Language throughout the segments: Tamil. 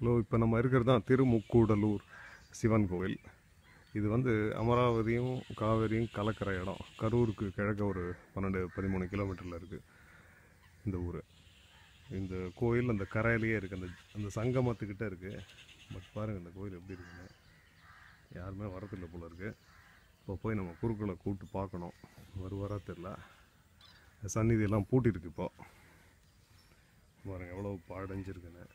ஹலோ இப்போ நம்ம இருக்கிறது தான் திருமுக்கூடலூர் சிவன் கோவில் இது வந்து அமராவதியும் காவேரியும் கலக்கிற இடம் கரூருக்கு கிழக்க ஒரு பன்னெண்டு பதிமூணு கிலோமீட்டரில் இருக்குது இந்த ஊர் இந்த கோயில் அந்த கரையிலேயே இருக்குது அந்த அந்த சங்கமத்துக்கிட்ட இருக்குது பட் பாருங்கள் இந்த கோயில் எப்படி இருக்குன்னு யாருமே வரதில்லை போல இருக்குது இப்போ போய் நம்ம குருக்களை கூப்பிட்டு பார்க்கணும் வருவாரா தெரில சந்நிதி எல்லாம் பூட்டியிருக்கு இப்போ பாருங்க எவ்வளோ பாடஞ்சிருக்குன்னு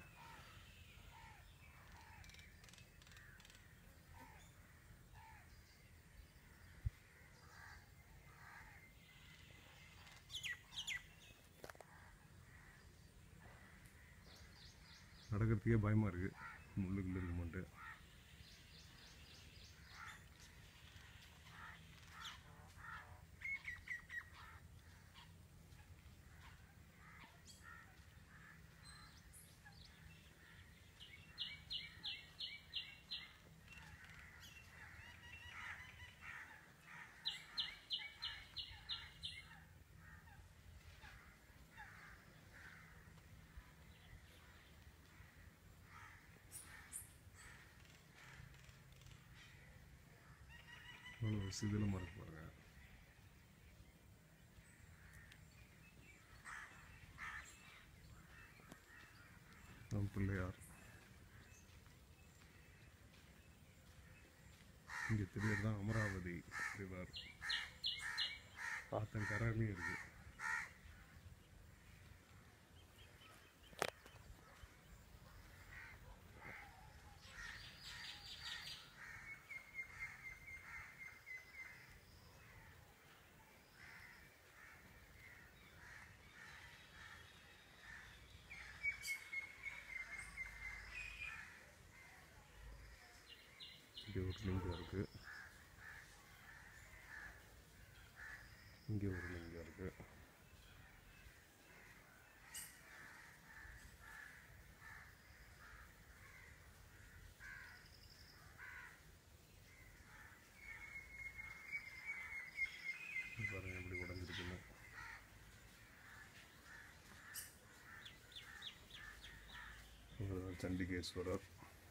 நடக்கிறதுக்கே பயமாக இருக்குது முள்ளுக்குள்ள இருக்குமான்ட்டு எவ்வளோ சிதிலமாக இருக்கு பாருங்க நம் பிள்ளையார் இங்கே தெரியுறது தான் அமராவதி ரிவர் ஆத்தங்கரையிலையும் இருக்கு இங்கே ஒரு லிங்கம் இருக்கு இங்கே ஒரு லிங்கம் இருக்கு இது பாருங்க எப்படி உடஞ்சிருக்குன்னு இவர்தான் சண்டிகேஸ்வரர்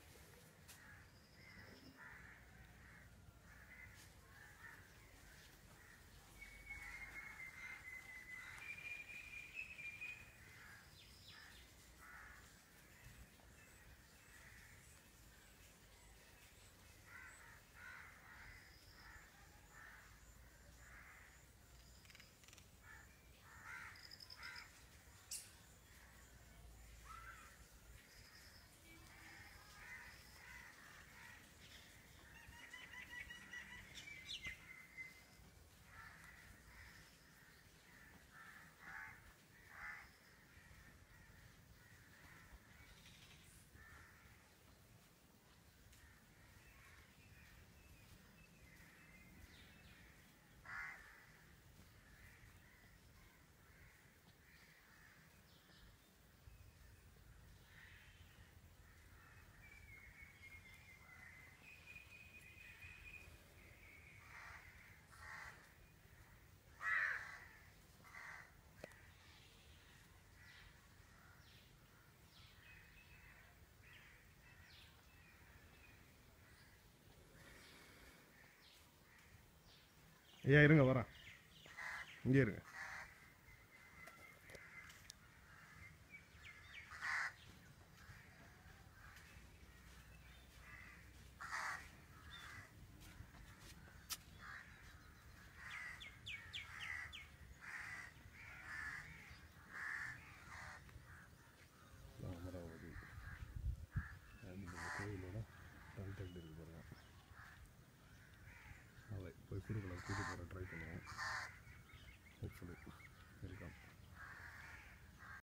ஐயா இருங்க வரேன் இங்கே இருங்க அமராவதி And இந்த கோயிலோட front end இருக்கு பாருங்க அதை போய் குருக்களை கூட்டி போகிற ட்ரை பண்ணுவோம் ஹோப்ஃபுல்லி வெல்கம்